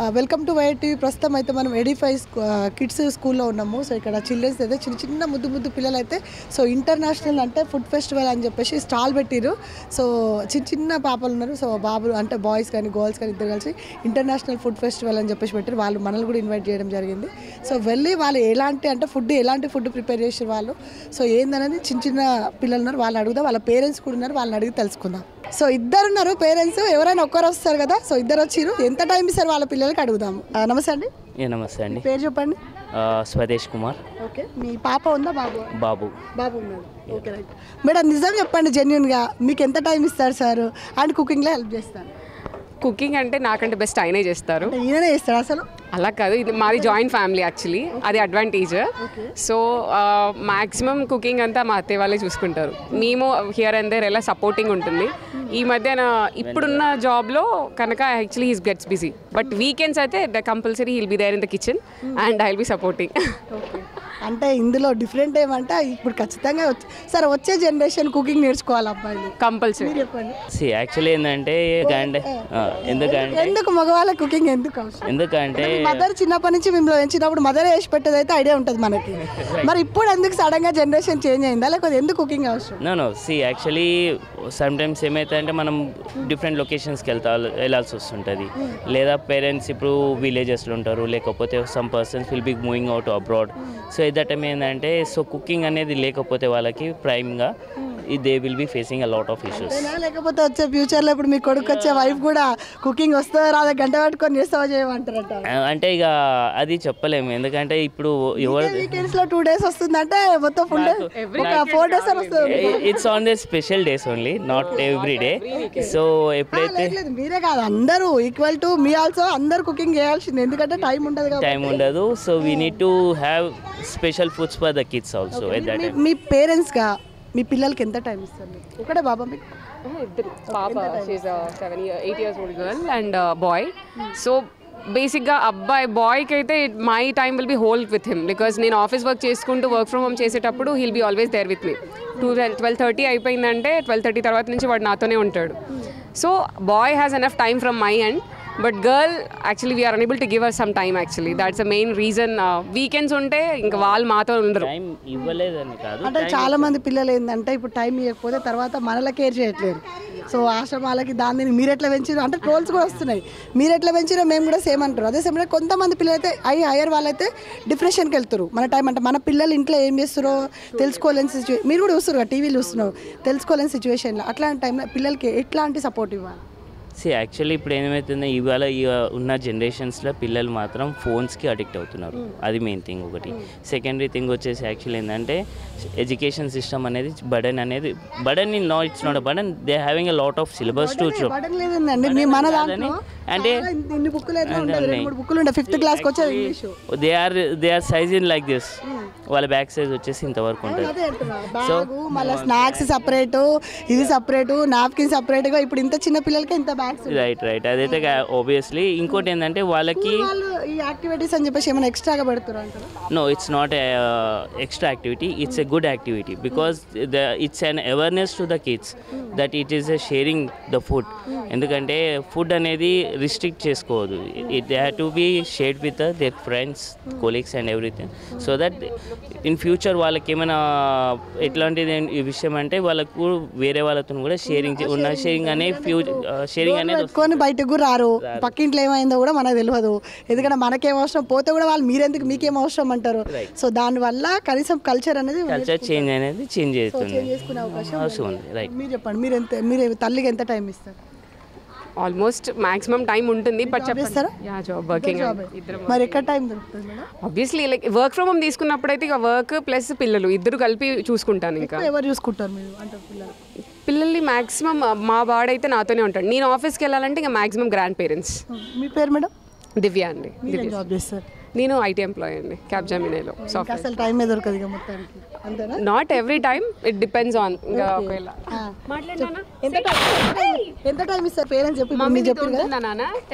Welcome to white TV ప్రస్తుతం అయితే మనం ఎడిఫై కిడ్స్ స్కూల్లో ఉన్నాము సో ఇక్కడ చిల్డ్రన్స్ అయితే చిన్న చిన్న ముద్దు ముద్దు పిల్లలు అయితే సో ఇంటర్నేషనల్ అంటే ఫుడ్ ఫెస్టివల్ అని చెప్పేసి స్టాల్ పెట్టిరు సో చిన్న చిన్న పాపలు ఉన్నారు సో బాబులు అంటే బాయ్స్ కానీ గర్ల్స్ కానీ ఇద్దరు కలిసి ఇంటర్నేషనల్ ఫుడ్ ఫెస్టివల్ అని చెప్పేసి పెట్టారు వాళ్ళు మనల్ని కూడా ఇన్వైట్ చేయడం జరిగింది సో వెళ్ళి వాళ్ళు ఎలాంటి అంటే ఫుడ్ ఎలాంటి ఫుడ్ ప్రిపేర్ చేసారు వాళ్ళు సో ఏందనేది చిన్న చిన్న పిల్లలు ఉన్నారు వాళ్ళు అడుగుదాం వాళ్ళ పేరెంట్స్ కూడా ఉన్నారు వాళ్ళని అడిగి తెలుసుకుందాం సో ఇద్దరు ఉన్నారు పేరెంట్స్ ఎవరైనా ఒక్కరు వస్తారు కదా సో ఇద్దరు వచ్చిరు ఎంత టైం ఇస్తారు వాళ్ళ పిల్లలకి అడుగుదాం ఆ, నమస్తే అండి ఏ నమస్తే అండి పేరు చెప్పండి ఆ, స్వదేశ్ కుమార్ ఓకే మీ పాప ఉందా బాబు బాబు బాబు ఉన్నాడు ఓకే రైట్ మేడం నిజం చెప్పండి జెన్యున్గా మీకు ఎంత టైం ఇస్తారు సార్ అండ్ కుకింగ్లో హెల్ప్ చేస్తారు కుకింగ్ అంటే నాకంటే బెస్ట్ ఆయనే చేస్తారు అంటే ఈయననే చేస్తారు అసలు అలా కాదు ఇది మాది జాయింట్ ఫ్యామిలీ యాక్చువల్లీ అది అడ్వాంటేజ్ సో మ్యాక్సిమం కుకింగ్ అంతా మా అత్తయ్య వాళ్ళే చూసుకుంటారు మేము హియర్ అండ్ దేర్ ఎలా సపోర్టింగ్ ఉంటుంది ఈ మధ్యన ఇప్పుడున్న జాబ్లో కనుక actually he's gets busy but weekends అయితే compulsory he'll be there in the kitchen and I will be supporting okay అంటే ఇందులో డిఫరెంట్ ఏమంటే ఇప్పుడు ఖచ్చితంగా వచ్చి సరే వచ్చే జనరేషన్ కుకింగ్ నేర్చుకోవాలి అబ్బాయిలు కంపల్సరీ మీరు చెప్పండి సి యాక్చువల్లీ ఏంటంటే అంటే ఆ, ఎందుకంటే ఎందుకు మగవాళ్ళ కుకింగ్ ఎందుకు అవసరం ఎందుకంటే మదర్ చిన్నప్పటి నుంచి మిమ్మల్ని పెంచినప్పుడు మదర్ వేసి పెట్టేది అయితే ఐడియా ఉంటుంది మనకి మరి ఇప్పుడు ఎందుకు సడన్ గా జనరేషన్ చేంజ్ అయిందా లేకపోతే ఎందుకు కుకింగ్ అవసరం no no see actually sometimes ఏమైతుందంటే మనం డిఫరెంట్ లొకేషన్స్కి వెళ్తా వెళ్ళాల్సి వస్తుంటుంది లేదా పేరెంట్స్ ఇప్పుడు విలేజెస్లో ఉంటారు లేకపోతే some persons will be moving out abroad so at that time ఏంటంటే సో కుకింగ్ అనేది లేకపోతే వాళ్ళకి ప్రైమ్గా they will be facing a lot of issues అంతేనా? లేకపోతే వచ్చే ఫ్యూచర్ లో ఇప్పుడు మీ కొడుకు వచ్చే వైఫ్ కూడా కుకింగ్ వస్తుందో రాదా గంట పట్టుకొని చేస్తావా చేయమంటారట అంటే ఇక అది చెప్పలేము ఎందుకంటే ఇప్పుడు ఎవరు వీకెండ్స్ లో టూ డేస్ వస్తుందంటే మొత్తం ఫుల్ ఒక ఫోర్ డేస్ వస్తుంది it's on the special days only not every day so ఎప్పుడైతే లేదు, లేదు, మీరే కాదు అందరూ ఈక్వల్ టు మీ ఆల్సో అందరు కుకింగ్ చేయాల్సింది ఎందుకంటే టైం ఉండదు కాబట్టి టైం ఉండదు so we need to have special foods for the kids also at that మీ- మీ పేరెంట్స్ గా మీ పిల్లలకి ఎంత టైం ఇస్తారు మీరు? ఒకటే బాబా మీకు ఇద్దరు పాప she's seven year eight years old girl and boy so బేసిక్గా అబ్బాయి బాయ్కి అయితే my time will be hold with him because నేను ఆఫీస్ వర్క్ చేసుకుంటూ వర్క్ ఫ్రమ్ హోమ్ చేసేటప్పుడు he'll be always there with me to twelve thirty అయిపోయిందంటే twelve thirty తర్వాత నుంచి వాడు నాతోనే ఉంటాడు so boy has enough time from my end but girl actually we are unable to give her some time actually that's the main reason weekends ఉంటే ఇంకా వాళ్ళు మాతో ఉండరు టైం ఇవ్వలేదని కాదు అంటే చాలా మంది పిల్లలు ఏంటంటే ఇప్పుడు టైం ఇవ్వకపోతే తర్వాత మనల కేర్ చేయట్లేరు సో ఆశ్రమాలకి దాన్ని మీరు ఎట్లా పెంచారు అంటే ట్రోల్స్ కూడా వస్తున్నాయి మీరు ఎట్లా పెంచారో మేము కూడా సేమ్ అంటారు అదే సమయంలో కొంతమంది పిల్లలు అయితే ఐ హైయర్ వాళ్ళైతే డిప్రెషన్కి వెళ్తారు మన టైం అంటే మన పిల్లలు ఇంట్లో ఏం చేస్తారో తెలుసుకోలేని సిచ్యువేషన్ మీరు కూడా చూస్తారు కదా టీవీలు చూస్తున్నారు తెలుసుకోలేని సిచ్యువేషన్లో అట్లాంటి టైంలో పిల్లలకి ఎట్లాంటి సపోర్ట్ ఇవ్వాలి సి యాక్చువల్లీ ఇప్పుడు ఏమవుతుంది ఇవాళ ఈ ఉన్న జనరేషన్స్లో పిల్లలు మాత్రం ఫోన్స్కి అడిక్ట్ అవుతున్నారు అది మెయిన్ థింగ్ ఒకటి సెకండరీ థింగ్ వచ్చేసి యాక్చువల్లీ ఏంటంటే ఎడ్యుకేషన్ సిస్టమ్ అనేది బడన్ అనేది burden in not it's not burden they having a lot of syllabus to burden లేదండి మీ మన దాంట్లో అంటే చాలా ఇన్ని- ఇన్ని బుక్కులు అయితే ఉండదు రెండు మూడు బుక్కులు ఉండే ఫిఫ్త్ క్లాస్కి వచ్చేది English they are they are size in like this వాళ్ళ బ్యాక్ సైజ్ వచ్చేసి ఇంతవరకు ఉంటుంది అదే అంటున్నా బ్యాగు మళ్ళీ స్నాక్స్ సపరేట్ ఇది సపరేట్ నాప్కిన్ సపరేట్ గా ఇప్పుడు ఇంత చిన్న పిల్లలకి ఇంత బ్యాగ్స్ రైట్ రైట్ అదైతే ఆబ్వియస్లీ ఇంకోటి ఏంటంటే వాళ్ళకి వాళ్ళు ఈ యాక్టివిటీస్ అని చెప్పేసి ఏమైనా ఎక్స్ట్రాగా పెడుతున్నారు అంటారు No, it's not a uh, extra activity. It's a good activity because the it's an awareness to the kids that it is a sharing the food. ఎందుకంటే ఫుడ్ అనేది రిస్ట్రిక్ట్ చేసుకోవద్దు it they have to be shared with their friends colleagues and everything so that in future వాళ్ళకి ఏమైనా ఎట్లాంటిది ఈ విషయం అంటే వాళ్ళకు వేరే వాళ్ళతో కూడా షేరింగ్ ఉన్న షేరింగ్ అనే ఫ్యూచర్ షేరింగ్ అనేది పెట్టుకొని బయటకు కూడా రారు పక్కింట్లో ఏమైందో కూడా మనకు తెలియదు ఎందుకంటే మనకేం అవసరం పోతే కూడా వాళ్ళు మీరెందుకు మీకేం అవసరం అంటారు సో దానివల్ల కనీసం కల్చర్ అనేది కల్చర్ చేంజ్ అనేది చేంజ్ అవుతుంది చేంజ్ చేసుకునే అవకాశం అవసరం ఉంది రైట్ మీరు చెప్పండి మీరు ఎంత మీరు తల్లికి ఎంత టైం ఇస్తారు ఆల్మోస్ట్ మాక్సిమం టైం ఉంటుంది బట్ చేస్తారా? చెప్పండి యా జాబ్ వర్కింగ్ ఇద్దరు మరి ఎక్కడ టైం దొరుకుతుంది madam obviously like work from home తీసుకున్నప్పుడైతే ఇక వర్క్ ప్లస్ పిల్లలు ఇద్దరు కలిపి చూసుకుంటాను ఇంకా ఎవరు చూసుకుంటారు మీరు అంటే పిల్లలు పిల్లల్ని మాక్సిమం మా వాడైతే నాతోనే ఉంటాడు నేను ఆఫీస్కి వెళ్ళాలంటే ఇంకా మాక్సిమం గ్రాండ్ పేరెంట్స్ మీ పేరు మేడం దివ్య అండి మీరేం జాబ్ చేస్తారు నేను ఐటీ ఎంప్లాయీ అండి క్యాబ్ జమినేలో ఇంకా సాఫ్ట్వేర్ అసలు టైమే దొరకదు ఇక మొత్తానికి అంతేనా not every time it depends on ఇంకా ఒకవేళ ఆ. మాట్లాడినా ఎంత టైం ఎంత టైం ఇస్తారు పేరెంట్స్ చెప్పి ఇప్పుడు మమ్మీ మీరు చెప్పారు కదా ఉంటుందా నాన్న టెల్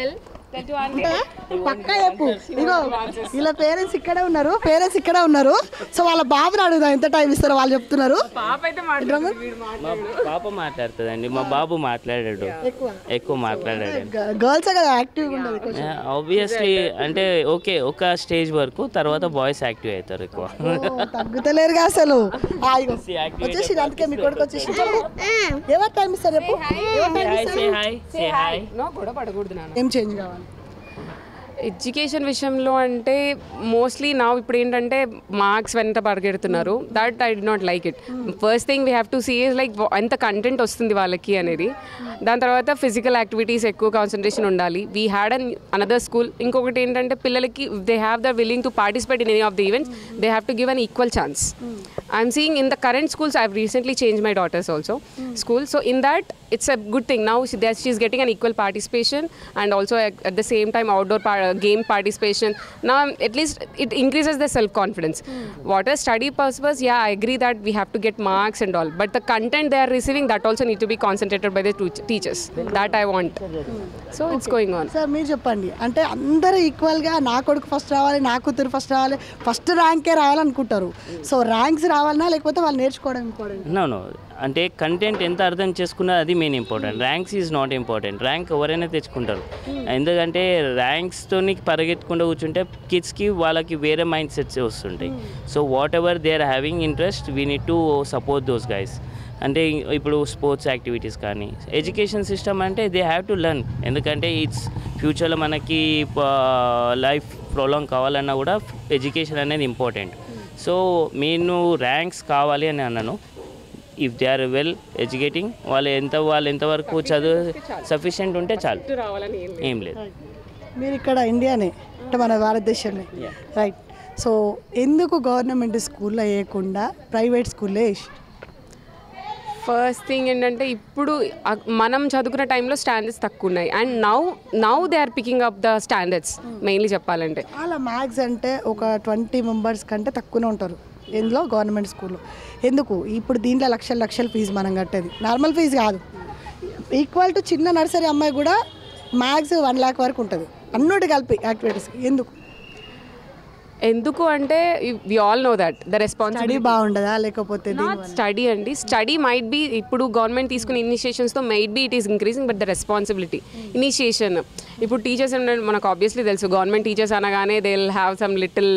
పక్కా చెప్పు ఇగో వీళ్ళ పేరెంట్స్ ఇక్కడే ఉన్నారు పేరెంట్స్ ఇక్కడే ఉన్నారు సో వాళ్ళ బాబుని అడుగుదాం ఎంత టైం ఇస్తారో వాళ్ళు చెప్తున్నారు పాప అయితే మాట్లాడు వీడు మా పాప మాట్లాడుతుందండి మా బాబు మాట్లాడాడు ఎక్కువ మాట్లాడాడు గర్ల్స్ కదా యాక్టివ్గా ఉండదు కొంచెం ఆబ్వియస్లీ అంటే ఓకే ఒక స్టేజ్ వరకు తర్వాత బాయ్స్ యాక్టివ్ అవుతారు ఎక్కువ ఓ, తగ్గుతలేరుగా అసలు ఆ, ఇగో. వచ్చేసి అందుకే మీ కొడుకు వచ్చేసి చెప్పు. ఎవరు టైం ఇస్తారు చెప్పు ఎవరు time హాయ్ ఇస్తారు? Say hi say hi no కూడా పడకూడదు నాన్న ఏం చేంజ్ కావాలి ఎడ్యుకేషన్ విషయంలో అంటే మోస్ట్లీ నా ఇప్పుడు ఏంటంటే మార్క్స్ వెంట పరిగెడుతున్నారు that I did not like it first thing we have to see is like ఎంత కంటెంట్ వస్తుంది వాళ్ళకి అనేది దాని తర్వాత ఫిజికల్ యాక్టివిటీస్ ఎక్కువ కాన్సన్ట్రేషన్ ఉండాలి we had an another school ఇంకొకటి ఏంటంటే పిల్లలకి they have the willing to participate in any of the events they have to give an equal chance I'm seeing in the current schools i've recently changed my daughters also school so in that it's a good thing now she, that she's getting an equal participation and also at, at the same time outdoor par- game participation now at least it increases the self confidence what a study purpose yeah i agree that we have to get marks and all but the content they are receiving that also need to be concentrated by the tu- teachers that i want so it's going on sir మీరు చెప్పండి అంటే అందరూ ఈక్వల్గా నా కొడుకు first రావాలి నా కూతురు ఫస్ట్ రావాలి ఫస్ట్ ర్యాంకే రావాలనుకుంటారు సో ర్యాంక్స్ రావాలన్నా లేకపోతే వాళ్ళు నేర్చుకోవడం ఇంపార్టెంట్ నో నో అంటే కంటెంట్ ఎంత అర్థం చేసుకున్నా అది main important ranks is not important rank ఎవరైనా తెచ్చుకుంటారు ఎందుకంటే ర్యాంక్స్తోని పరిగెత్తుకుంటూ కూర్చుంటే కిడ్స్కి వాళ్ళకి వేరే మైండ్ సెట్స్ వస్తుంటాయి so whatever they are having interest we need to support those guys అంటే ఇప్పుడు స్పోర్ట్స్ యాక్టివిటీస్ కానీ ఎడ్యుకేషన్ సిస్టమ్ అంటే దే హ్యావ్ టు లర్న్ ఎందుకంటే ఇట్స్ ఫ్యూచర్లో మనకి లైఫ్ ప్రొలాంగ్ కావాలన్నా కూడా ఎడ్యుకేషన్ అనేది ఇంపార్టెంట్ సో నేను ర్యాంక్స్ కావాలి అని అన్నాను if they are well educating వాళ్ళు ఎంత వాళ్ళు ఎంతవరకు చదువు సఫిషియెంట్ ఉంటే చాలు రావాలని ఏం లేదు మీరు ఇక్కడ ఇండియానే అంటే మన భారతదేశమే రైట్ సో ఎందుకు గవర్నమెంట్ స్కూల్లో వేయకుండా ప్రైవేట్ స్కూల్లో వేసి ఫస్ట్ థింగ్ ఏంటంటే ఇప్పుడు అ- మనం చదువుకున్న టైంలో స్టాండర్డ్స్ తక్కువ ఉన్నాయి and now now they are picking up the standards mainly చెప్పాలంటే చాలా మ్యాథ్స్ అంటే ఒక ట్వంటీ మెంబర్స్ కంటే తక్కువనే ఉంటారు ఎందులో గవర్నమెంట్ స్కూల్లో ఎందుకు ఇప్పుడు దీంట్లో లక్షల లక్షల ఫీజు మనం కట్టేది నార్మల్ ఫీజు కాదు ఈక్వల్ టు చిన్న నర్సరీ అమ్మాయి కూడా మ్యాథ్స్ వన్ ల్యాక్ వరకు ఉంటుంది అన్నిటి కలిపి యాక్టివిటీస్ ఎందుకు ఎందుకు అంటే we all know that the response study బాగుండదా లేకపోతే నాట్ స్టడీ అండి స్టడీ మైట్ బి ఇప్పుడు గవర్నమెంట్ తీసుకునే ఇనిషియేషన్స్తో might be it is increasing but the responsibility initiation ఇప్పుడు టీచర్స్ ఏంటంటే మనకు ఆబ్వియస్లీ తెలుసు గవర్నమెంట్ టీచర్స్ అనగానే they will have some little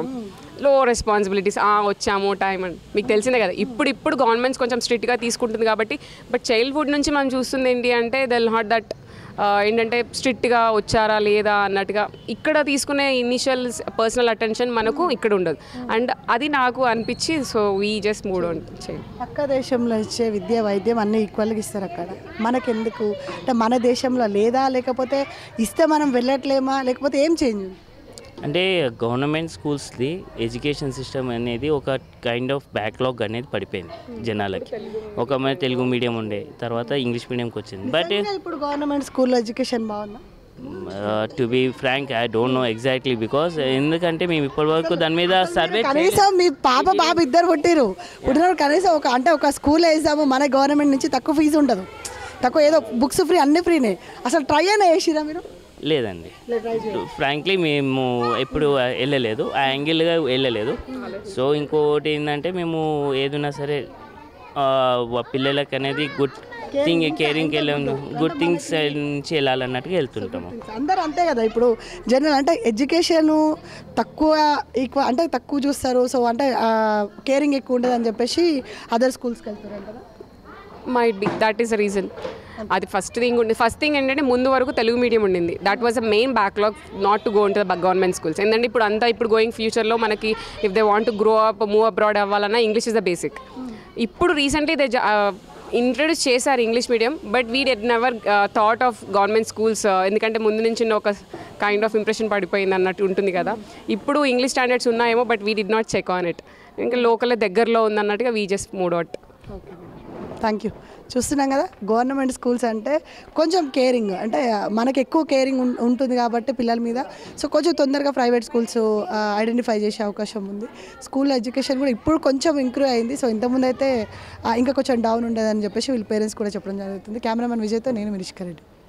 low responsibilities వచ్చాము టైం అని మీకు తెలిసిందే కదా ఇప్పుడు ఇప్పుడు గవర్నమెంట్స్ కొంచెం స్ట్రిక్ట్గా తీసుకుంటుంది కాబట్టి బట్ చైల్డ్హుడ్ నుంచి మనం చూస్తుంది ఏంటి అంటే దెల్ నాట్ దట్ ఏంటంటే స్ట్రిక్ట్గా వచ్చారా లేదా అన్నట్టుగా ఇక్కడ తీసుకునే ఇనిషియల్ పర్సనల్ అటెన్షన్ మనకు ఇక్కడ ఉండదు అండ్ అది నాకు అనిపించి so we just moved on చేయండి పక్క దేశంలో ఇచ్చే విద్య వైద్యం అన్నీ ఈక్వల్గా ఇస్తారు అక్కడ మనకెందుకు అంటే మన దేశంలో లేదా లేకపోతే ఇస్తే మనం వెళ్ళట్లేమా లేకపోతే ఏం చేంజ్ అంటే గవర్నమెంట్ స్కూల్స్ది ఎడ్యుకేషన్ సిస్టమ్ అనేది ఒక కైండ్ ఆఫ్ బ్యాక్లాగ్ అనేది పడిపోయింది జనాలకి ఒక మన తెలుగు మీడియం ఉండే తర్వాత ఇంగ్లీష్ మీడియంకి వచ్చింది బట్ ఇప్పుడు గవర్నమెంట్ స్కూల్లో ఎడ్యుకేషన్ బాగుందా to be frank I don't know exactly because ఎందుకంటే మేము ఇప్పటివరకు దాని మీద సర్వే కనీసం మీ పాప బాబు ఇద్దరు పుట్టిరు పుట్టినప్పుడు కనీసం ఒక అంటే ఒక స్కూల్ వేసాము మన గవర్నమెంట్ నుంచి తక్కువ ఫీజు ఉండదు తక్కువ ఏదో బుక్స్ ఫ్రీ అన్ని ఫ్రీనే అసలు ట్రై అయినా వేసిరా మీరు లేదండి ఫ్రాంక్లీ మేము ఎప్పుడు వెళ్ళలేదు ఆ యాంగిల్గా వెళ్ళలేదు సో ఇంకోటి ఏంటంటే మేము ఏదున్నా సరే ఆ, వా- పిల్లలకి అనేది గుడ్ థింగ్ కేరింగ్కి వెళ్ళాము గుడ్ థింగ్స్ నుంచి వెళ్ళాలన్నట్టుగా వెళ్తుంటాము అందరూ అంతే కదా ఇప్పుడు జనరల్ అంటే ఎడ్యుకేషన్ తక్కువ ఈక్వ అంటే తక్కువ చూస్తారు సో అంటే కేరింగ్ ఎక్కువ ఉండదు అని చెప్పేసి అదర్ స్కూల్స్కి వెళ్తారు కదా might be that is reason అది ఫస్ట్ థింగ్ ఉండి ఫస్ట్ థింగ్ ఏంటంటే ముందు వరకు తెలుగు మీడియం ఉండింది that was a main backlog not to go into the government schools ఎందుకంటే ఇప్పుడు అంతా ఇప్పుడు గోయింగ్ ఫ్యూచర్లో మనకి if they want to grow up move abroad అవ్వాలన్నా ఇంగ్లీష్ ఇస్ ద బేసిక్ ఇప్పుడు రీసెంట్లీ దే ఇంట్రడ్యూస్ చేశారు English medium but we did never thought of government schools ఎందుకంటే ముందు నుంచి ఒక కైండ్ ఆఫ్ ఇంప్రెషన్ పడిపోయింది అన్నట్టు ఉంటుంది కదా ఇప్పుడు ఇంగ్లీష్ స్టాండర్డ్స్ ఉన్నాయేమో but we did not check on it ఇంకా లోకల్ దగ్గరలో ఉందన్నట్టుగా we just moved out thank you చూస్తున్నాం కదా గవర్నమెంట్ స్కూల్స్ అంటే కొంచెం కేరింగ్ అంటే మనకి ఎక్కువ కేరింగ్ ఉం- ఉంటుంది కాబట్టి పిల్లల మీద సో కొంచెం తొందరగా ప్రైవేట్ స్కూల్స్ ఐడెంటిఫై చేసే అవకాశం ఉంది స్కూల్ ఎడ్యుకేషన్ కూడా ఇప్పుడు కొంచెం ఇంక్రూవ్ అయింది సో ఇంతకుముందు అయితే ఆ, ఇంకా కొంచెం డౌన్ ఉండేదని చెప్పేసి వీళ్ళ పేరెంట్స్ కూడా చెప్పడం జరుగుతుంది కెమెరామెన్ విజయ్తో నేను మినిష్కర్ రెడ్డి